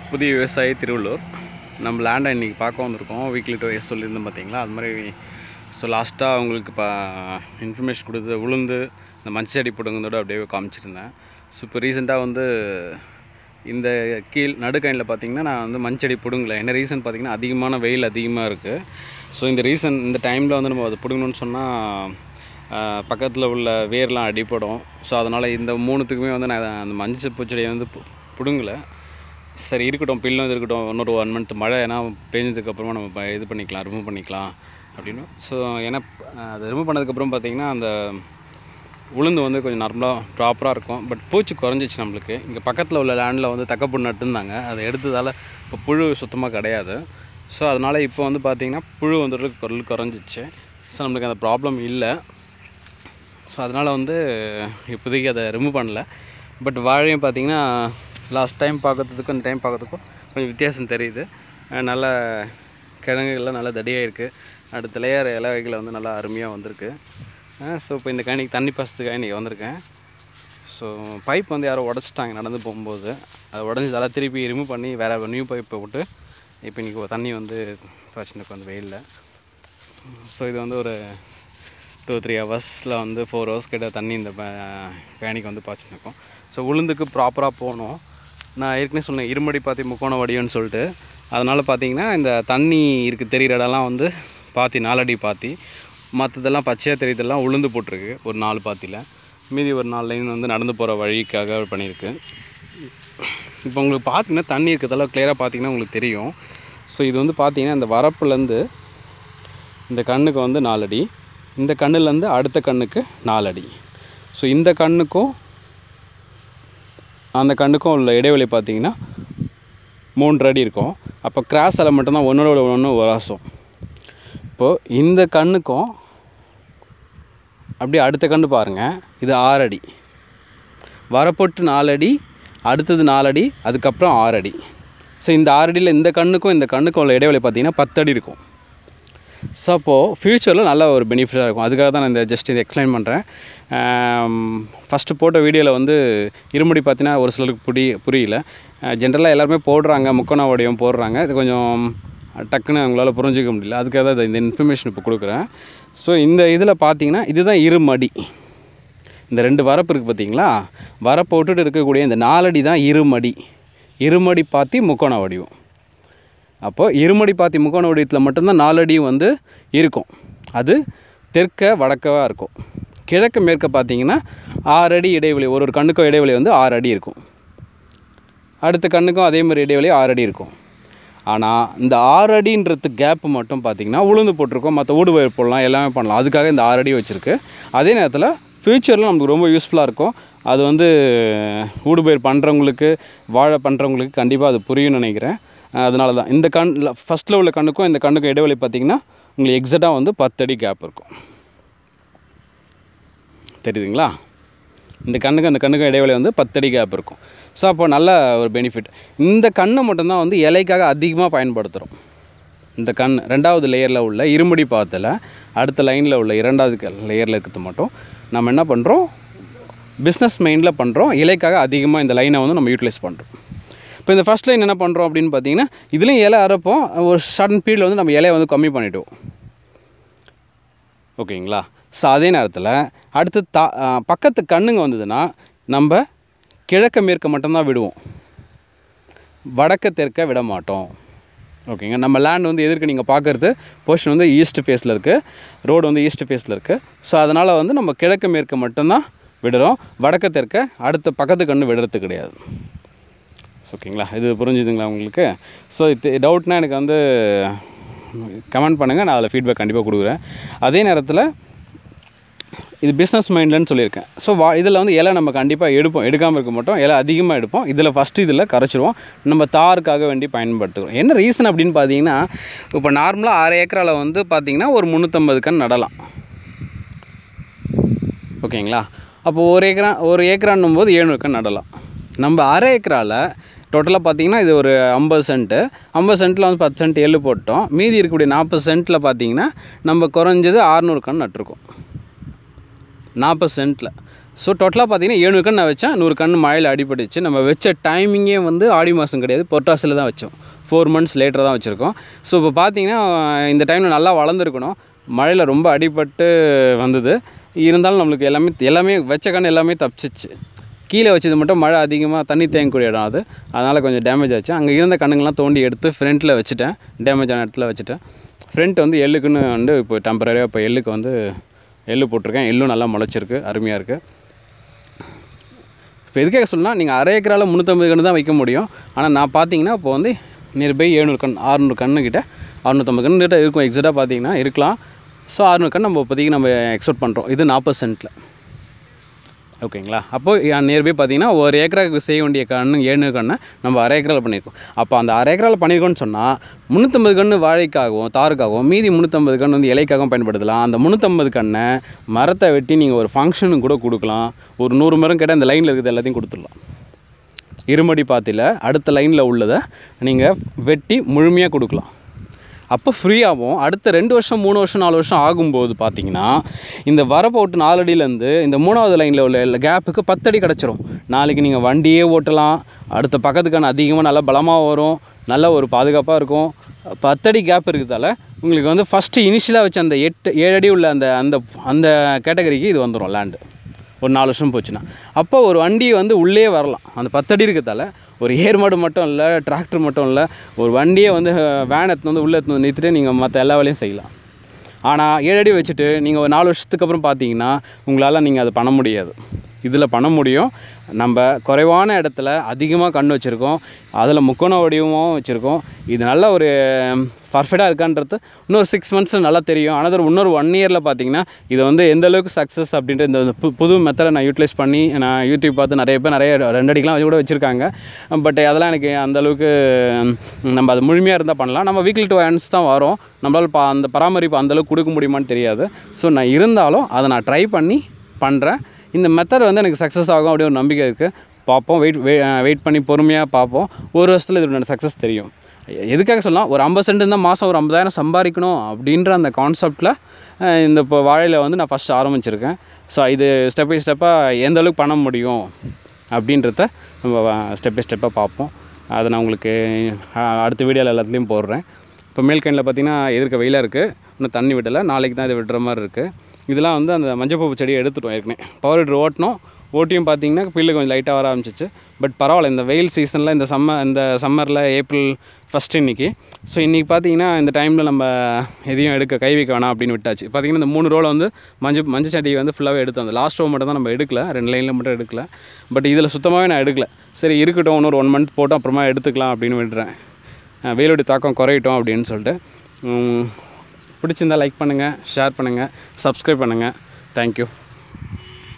புதிய விவசாயி திருவள்ளூர் நம்ம லேண்டை இன்றைக்கி பார்க்க வந்திருக்கோம் வீக்லி டூ இயர்ஸ் சொல்லியிருந்தோம் பார்த்தீங்களா அது மாதிரி ஸோ லாஸ்ட்டாக அவங்களுக்கு இப்போ இன்ஃபர்மேஷன் கொடுத்து உளுந்து இந்த மஞ்சள் செடி பிடுங்கிறதோட அப்படியே காமிச்சிருந்தேன் ஸோ இப்போ ரீசெண்டாக வந்து இந்த கீழ் நடுக்கைனில் பார்த்தீங்கன்னா நான் வந்து மஞ்சடி பிடுங்கல என்ன ரீசன் பார்த்தீங்கன்னா அதிகமான வெயில் அதிகமாக இருக்குது ஸோ இந்த ரீசன் இந்த டைமில் வந்து நம்ம அதை பிடுங்கணும்னு சொன்னால் பக்கத்தில் உள்ள வேர்லாம் அடிப்படும் ஸோ அதனால் இந்த மூணுத்துக்குமே வந்து நான் அந்த மஞ்சள் பூச்செடியை வந்து பு- பிடுங்கல சரி இருக்கட்டும் பில்லும் இது இருக்கட்டும் இன்னொரு ஒன் மந்த் மழை ஏன்னா பெஞ்சதுக்கப்புறமா நம்ம ப- இது பண்ணிக்கலாம் ரிமூவ் பண்ணிக்கலாம் அப்படின்னு ஸோ ஏன்னா அஹ், அதை ரிமூவ் பண்ணதுக்கப்புறம் பார்த்தீங்கன்னா அந்த உளுந்து வந்து கொஞ்சம் நார்மலாக ப்ராப்பராக இருக்கும் பட் பூச்சி குறைஞ்சிச்சு நம்மளுக்கு இங்கே பக்கத்தில் உள்ள லேண்டில் வந்து தக்கப்புண் நட்டுருந்தாங்க அதை எடுத்ததால் இப்போ புழு சுத்தமாக கிடையாது ஸோ அதனால் இப்போ வந்து பார்த்திங்கன்னா புழு வந்துட்டு குரல் குறைஞ்சிச்சு ஸோ நம்மளுக்கு அந்த ப்ராப்ளம் இல்லை ஸோ அதனால் வந்து இப்போதைக்கு அதை ரிமூவ் பண்ணல பட் வாழையும் பார்த்தீங்கன்னா லாஸ்ட் டைம் பார்க்கறதுக்கும் இந்த டைம் பார்க்கறதுக்கும் கொஞ்சம் வித்தியாசம் தெரியுது அஹ் நல்ல கிழங்குகள்லாம் நல்லா தடியாக இருக்குது அடுத்த லேயர் இலவைகள் வந்து நல்லா அருமையாக வந்திருக்கு ஸோ இப்போ இந்த கணிக்கு தண்ணி பாசத்துக்காக இன்றைக்கி வந்திருக்கேன் ஸோ பைப் வந்து யாரோ உடச்சிட்டாங்க நடந்து போகும்போது அது உடஞ்சதால திருப்பி ரிமூவ் பண்ணி வேறு நியூ பைப்பை விட்டு இப்போ இன்றைக்கி தண்ணி வந்து பிரச்சனைக்கு வந்து வெயிலில் ஸோ இது வந்து ஒரு டூ த்ரீ ஹவர்ஸில் வந்து ஃபோர் ஹவர்ஸ் கிட்ட தண்ணி இந்த வேணிக்கு வந்து பாய்ச்சிருக்கோம் ஸோ உளுந்துக்கு ப்ராப்பராக போகணும் நான் ஏற்கனவே சொன்னேன் இருமடி பாத்தி முக்கோண வடிவம்னு சொல்லிட்டு அதனால் பார்த்தீங்கன்னா இந்த தண்ணி இருக்குது தெரிகிற இடம்லாம் வந்து பாத்தி நாலடி பாத்தி மற்றதெல்லாம் பச்சையாக தெரியுதெல்லாம் உளுந்து போட்டிருக்கு ஒரு நாலு பாத்தியில் மீதி ஒரு நாலு லைன் வந்து நடந்து போகிற வழிக்காக பண்ணியிருக்கு இப்போ உங்களுக்கு பார்த்தீங்கன்னா தண்ணி இருக்கிறதெல்லாம் கிளியராக பார்த்தீங்கன்னா உங்களுக்கு தெரியும் ஸோ இது வந்து பார்த்தீங்கன்னா இந்த வரப்புலேருந்து இந்த கண்ணுக்கு வந்து நாலடி இந்த கண்ணுலேருந்து அடுத்த கண்ணுக்கு நாலடி ஸோ இந்த கண்ணுக்கும் அந்த கண்ணுக்கும் உள்ள இடைவெளி பார்த்தீங்கன்னா மூன்று அடி இருக்கும் அப்போ கிராஸில் மட்டும்தான் ஒன்றோட ஒன்று உராசும் இப்போது இந்த கண்ணுக்கும் அப்படியே அடுத்த கண்ணு பாருங்கள் இது ஆறு அடி வரப்பொட்டு நாலடி அடுத்தது நாலடி அதுக்கப்புறம் ஆறடி ஸோ இந்த ஆறடியில் இந்த கண்ணுக்கும் இந்த கண்ணுக்கும் உள்ள இடைவெளி பார்த்தீங்கன்னா பத்தடி இருக்கும் ஸோ அப்போது ஃப்யூச்சரில் நல்ல ஒரு பெனிஃபிட்டாக இருக்கும் அதுக்காக தான் நான் இந்த ஜஸ்ட் இதை எக்ஸ்பிளைன் பண்ணுறேன் ஃபஸ்ட்டு போட்ட வீடியோவில் வந்து இருமுடி பார்த்தீங்கன்னா ஒரு சிலருக்கு புடி புரியல ஜென்ரலாக எல்லாருமே போடுறாங்க முக்கோண வடிவம் போடுறாங்க இது கொஞ்சம் டக்குன்னு அவங்களால புரிஞ்சிக்க முடியல அதுக்காக தான் இந்த இன்ஃபர்மேஷன் இப்போ கொடுக்குறேன் ஸோ இந்த இதில் பார்த்தீங்கன்னா இதுதான் இருமடி இந்த ரெண்டு வரப்பு இருக்குது பார்த்தீங்களா வரப்பை விட்டுட்டு இருக்கக்கூடிய இந்த நாலடி தான் இருமடி இருமடி பாத்தி முக்கோண வடிவம் அப்போது இருமடி பாத்தி முக்கோண வடிவத்தில் மட்டும்தான் நாலடியும் வந்து இருக்கும் அது தெற்க வடக்கவாக இருக்கும் கிழக்கு மேற்க பார்த்தீங்கன்னா ஆறு அடி இடைவெளி ஒரு ஒரு கண்ணுக்கும் இடைவெளி வந்து ஆறு அடி இருக்கும் அடுத்த கண்ணுக்கும் அதே மாதிரி இடைவெளி ஆறு அடி இருக்கும் ஆனால் இந்த ஆறு அடின்றது கேப்பு மட்டும் பார்த்தீங்கன்னா உளுந்து போட்டிருக்கோம் மற்ற ஊடு பயிர் போடலாம் எல்லாமே பண்ணலாம் அதுக்காக இந்த ஆறு அடி வச்சுருக்கு அதே நேரத்தில் ஃப்யூச்சரில் நமக்கு ரொம்ப யூஸ்ஃபுல்லாக இருக்கும் அது வந்து ஊடு பயிர் பண்ணுறவங்களுக்கு வாழை பண்ணுறவங்களுக்கு கண்டிப்பாக அது புரியும்னு நினைக்கிறேன் அதனால தான் இந்த கண் ஃபஸ்ட்டில் உள்ள கண்ணுக்கும் இந்த கண்ணுக்கும் இடைவெளி பார்த்தீங்கன்னா உங்களுக்கு எக்ஸாக்டாக வந்து பத்தடி கேப் இருக்கும் தெரியுதுங்களா இந்த கண்ணுக்கு அந்த கண்ணுக்கு இடைவெளி வந்து பத்தடி கேப் இருக்கும் ஸோ அப்போ நல்ல ஒரு பெனிஃபிட் இந்த கண்ணை மட்டும்தான் வந்து இலைக்காக அதிகமாக பயன்படுத்துகிறோம் இந்த கண் ரெண்டாவது லேயரில் உள்ள இருமுடி பாத்தில் அடுத்த லைனில் உள்ள இரண்டாவது லேயரில் இருக்கிறது மட்டும் நம்ம என்ன பண்ணுறோம் பிஸ்னஸ் மைண்டில் பண்ணுறோம் இலைக்காக அதிகமாக இந்த லைனை வந்து நம்ம யூட்டிலைஸ் பண்ணுறோம் இப்போ இந்த ஃபஸ்ட் லைன் என்ன பண்ணுறோம் அப்படின்னு பார்த்தீங்கன்னா இதுலேயும் இலை அரைப்போம் ஒரு சடன் பீரியடில் வந்து நம்ம இலையை வந்து கம்மி பண்ணிவிடுவோம் ஓகேங்களா ஸோ அதே நேரத்தில் அடுத்து தா ஆ, பக்கத்து கண்ணுங்க வந்ததுன்னா நம்ம கிழக்க மேற்க மட்டும்தான் விடுவோம் வடக்க தெற்க விட மாட்டோம் ஓகேங்க நம்ம லேண்ட் வந்து எதிர்க்க நீங்கள் பார்க்குறது போர்ஷன் வந்து ஈஸ்ட் ஃபேஸில் இருக்குது ரோடு வந்து ஈஸ்ட் ஃபேஸில் இருக்குது ஸோ அதனால் வந்து நம்ம கிழக்கு மேற்க மட்டும்தான் விடுறோம் வடக்க தெற்க அடுத்த பக்கத்து கண்ணு விடுறது கிடையாது ஓகேங்களா இது புரிஞ்சுதுங்களா உங்களுக்கு ஸோ இது டவுட்னா எனக்கு வந்து கமெண்ட் பண்ணுங்கள் நான் அதில் ஃபீட்பேக் கண்டிப்பாக கொடுக்குறேன் அதே நேரத்தில் இது பிஸ்னஸ் மைண்ட்லன்னு சொல்லியிருக்கேன் ஸோ வா இதில் வந்து இலை நம்ம கண்டிப்பாக எடுப்போம் எடுக்காமல் இருக்க மாட்டோம் இலை அதிகமாக எடுப்போம் இதில் ஃபஸ்ட்டு இதில் கரைச்சிருவோம் நம்ம தாருக்காக வேண்டி பயன்படுத்துகிறோம் என்ன ரீசன் அப்படின்னு பார்த்தீங்கன்னா இப்போ நார்மலாக அரை ஏக்கரால் வந்து பார்த்தீங்கன்னா ஒரு முந்நூற்றம்பது கன் நடலாம் ஓகேங்களா அப்போ ஒரு ஏக்கரா ஒரு ஏக்கரான்னும் போது ஏழ்நூறு கன் நடலாம் நம்ம அரை ஏக்கரால் டோட்டலாக பார்த்தீங்கன்னா இது ஒரு ஐம்பது சென்ட்டு ஐம்பது சென்ட்டில் வந்து பத்து சென்ட் எள்ளு போட்டோம் மீதி இருக்கக்கூடிய நாற்பது சென்ட்டில் பார்த்தீங்கன்னா நம்ம குறைஞ்சது ஆறுநூறு கன் நட்டிருக்கோம் நாற்பது சென்ட்டில் ஸோ டோட்டலாக பார்த்தீங்கன்னா ஏழு கண் நான் வச்சேன் நூறு கண் மழையில் அடிபட்டுச்சு நம்ம வச்ச டைமிங்கே வந்து ஆடி மாதம் கிடையாது பொட்டாசில் தான் வச்சோம் ஃபோர் மந்த்ஸ் லேட்டர் தான் வச்சுருக்கோம் ஸோ இப்போ பார்த்தீங்கன்னா இந்த டைமில் நல்லா வளர்ந்துருக்கணும் மழையில் ரொம்ப அடிபட்டு வந்தது இருந்தாலும் நம்மளுக்கு எல்லாமே எல்லாமே வச்ச கண் எல்லாமே தப்பிச்சிச்சு கீழே வச்சது மட்டும் மழை அதிகமாக தண்ணி தேங்கக்கூடிய இடம் அது அதனால் கொஞ்சம் டேமேஜ் ஆச்சு அங்கே இருந்த கண்ணுங்கள்லாம் தோண்டி எடுத்து ஃப்ரண்ட்டில் வச்சுட்டேன் டேமேஜ் ஆன இடத்துல வச்சுட்டேன் ஃப்ரண்ட் வந்து எள்ளுக்குன்னு வந்து இப்போ டெம்பரரியாக இப்போ எள்ளுக்கு வந்து எள்ளு போட்டிருக்கேன் எள்ளும் நல்லா முளைச்சிருக்கு அருமையாக இருக்குது இப்போ எதுக்காக சொல்லலாம் நீங்கள் அரை ஏக்கரால் முந்நூற்றம்பது கன்று தான் வைக்க முடியும் ஆனால் நான் பார்த்தீங்கன்னா இப்போ வந்து நியர்பை எழுநூறு கண் அறுநூறு கன்று கிட்ட அறுநூற்றம்பது கன்று கிட்ட இருக்கும் எக்ஸாக்டாக பார்த்தீங்கன்னா இருக்கலாம் ஸோ அறுநூறு கண் நம்ம இப்போதைக்கு நம்ம எக்ஸ்போர்ட் பண்ணுறோம் இது நாற்பது சென்ட்டில் ஓகேங்களா அப்போது நியர்பை பார்த்தீங்கன்னா ஒரு ஏக்கராக்கு செய்ய வேண்டிய கன்று ஏழு கண்ணை நம்ம அரை ஏக்கரால் பண்ணியிருக்கோம் அப்போ அந்த அரை ஏக்கரால் பண்ணியிருக்கோம்னு சொன்னால் முந்நூற்றம்பது கன்று வாழைக்காகவும் தாருக்காகவும் மீதி முந்நூற்றம்பது கன்று வந்து இலைக்காகவும் பயன்படுத்தலாம் அந்த முந்நூற்றம்பது கண்ணை மரத்தை வெட்டி நீங்கள் ஒரு ஃபங்க்ஷனுக்கு கூட கொடுக்கலாம் ஒரு நூறு மரம் கேட்டால் இந்த லைனில் இருக்கிறது எல்லாத்தையும் கொடுத்துடலாம் இருமடி பாத்தியில் அடுத்த லைனில் உள்ளதை நீங்கள் வெட்டி முழுமையாக கொடுக்கலாம் அப்போ ஃப்ரீயாகவும் அடுத்த ரெண்டு வருஷம் மூணு வருஷம் நாலு வருஷம் ஆகும்போது பார்த்தீங்கன்னா இந்த வரப்போட்டு நாலு அடியிலேருந்து இந்த மூணாவது லைனில் உள்ள கேப்புக்கு பத்தடி கிடச்சிரும் நாளைக்கு நீங்கள் வண்டியே ஓட்டலாம் அடுத்த பக்கத்துக்கான அதிகமாக நல்லா பலமாக வரும் நல்ல ஒரு பாதுகாப்பாக இருக்கும் பத்தடி கேப் இருக்கிறதால உங்களுக்கு வந்து ஃபஸ்ட்டு இனிஷியலாக வச்ச அந்த எட்டு ஏழு அடி உள்ள அந்த அந்த அந்த கேட்டகரிக்கு இது வந்துடும் லேண்டு ஒரு நாலு வருஷம் போச்சுன்னா அப்போ ஒரு வண்டி வந்து உள்ளே வரலாம் அந்த பத்தடி இருக்கிறதால ஒரு ஏர் மாடு மட்டும் இல்லை டிராக்டர் மட்டும் இல்லை ஒரு வண்டியே வந்து வேன் எடுத்துன்னு வந்து உள்ளே எடுத்துன்னு வந்து நிறுத்திட்டு நீங்கள் மற்ற எல்லா வேலையும் செய்யலாம் ஆனால் ஏழு அடி வச்சுட்டு நீங்கள் ஒரு நாலு வருஷத்துக்கு அப்புறம் பார்த்தீங்கன்னா உங்களால் நீங்கள் அதை பண்ண முடியாது இதில் பண்ண முடியும் நம்ம குறைவான இடத்துல அதிகமாக கண் வச்சுருக்கோம் அதில் முக்கோண வடிவமும் வச்சுருக்கோம் இது நல்ல ஒரு பர்ஃபெக்டாக இருக்கான்றது இன்னொரு சிக்ஸ் மந்த்ஸில் நல்லா தெரியும் ஆனால் இன்னொரு ஒன் இயரில் பார்த்தீங்கன்னா இது வந்து எந்த அளவுக்கு சக்ஸஸ் அப்படின்ற இந்த பு- புது மெத்தடை நான் யூட்டிலைஸ் பண்ணி நான் யூடியூப் பார்த்து நிறைய பேர் நிறைய ரெண்டு அடிக்கெலாம் வச்சு கூட வச்சுருக்காங்க பட் அதெல்லாம் எனக்கு அந்த அளவுக்கு ம், நம்ம அது முழுமையாக இருந்தால் பண்ணலாம் நம்ம வீக்லி டூ ஹேண்ட்ஸ் தான் வரும் நம்மளால் பா அந்த பராமரிப்பு அந்த அளவுக்கு கொடுக்க முடியுமான்னு தெரியாது ஸோ நான் இருந்தாலும் அதை நான் ட்ரை பண்ணி பண்ணுறேன் இந்த மெத்தட் வந்து எனக்கு சக்ஸஸ் ஆகும் அப்படி ஒரு நம்பிக்கை இருக்குது பார்ப்போம் வெயிட் வெயிட் பண்ணி பொறுமையாக பார்ப்போம் ஒரு வருஷத்தில் இதோட சக்ஸஸ் தெரியும் எதுக்காக சொல்லலாம் ஒரு ஐம்பது சென்ட் இருந்தால் மாதம் ஒரு ஐம்பதாயிரம் சம்பாதிக்கணும் அப்படின்ற அந்த கான்செப்டில் இந்த இப்போ வாழையில் வந்து நான் ஃபஸ்ட்டு ஆரம்பிச்சிருக்கேன் ஸோ இது ஸ்டெப் பை ஸ்டெப்பாக எந்த அளவுக்கு பண்ண முடியும் அப்படின்றத நம்ம ஸ்டெப் பை ஸ்டெப்பாக பார்ப்போம் அதை நான் உங்களுக்கு அஹ், அடுத்த வீடியோவில் எல்லாத்துலேயும் போடுறேன் இப்போ மேல்கண்ணில் பார்த்தீங்கன்னா எதிர்க்க வெயிலாக இருக்குது இன்னும் தண்ணி விடலை நாளைக்கு தான் இதை விடுற மாதிரி இருக்குது இதெல்லாம் வந்து அந்த மஞ்சப்பூ செடியை எடுத்துட்டோம் ஏற்கனவே பவர் விட்ரு ஓட்டினோம் ஓட்டியும் பார்த்தீங்கன்னா பில்லு கொஞ்சம் லைட்டாக வர ஆரம்பிச்சிச்சு பட் பரவாயில்ல இந்த வெயில் சீசனில் இந்த சம்மர் இந்த சம்மரில் ஏப்ரல் ஃபஸ்ட்டு இன்றைக்கி ஸோ இன்றைக்கி பார்த்தீங்கன்னா இந்த டைமில் நம்ம எதையும் எடுக்க கை வைக்க வேணாம் அப்படின்னு விட்டாச்சு பார்த்தீங்கன்னா இந்த மூணு ரோலை வந்து மஞ்சள் மஞ்சள் செடி வந்து ஃபுல்லாகவே எடுத்தோம் அந்த லாஸ்ட் ரோ மட்டும் தான் நம்ம எடுக்கல ரெண்டு லைனில் மட்டும் எடுக்கல பட் இதில் சுத்தமாகவே நான் எடுக்கல சரி இருக்கட்டும் இன்னொரு ஒன் மந்த் போட்டோம் அப்புறமா எடுத்துக்கலாம் அப்படின்னு விடுறேன் அஹ் வெயிலுடைய தாக்கம் குறையட்டும் அப்படின்னு சொல்லிட்டு உம், பிடிச்சிருந்தா லைக் பண்ணுங்கள் ஷேர் பண்ணுங்கள் சப்ஸ்கிரைப் பண்ணுங்கள் தேங்க்யூ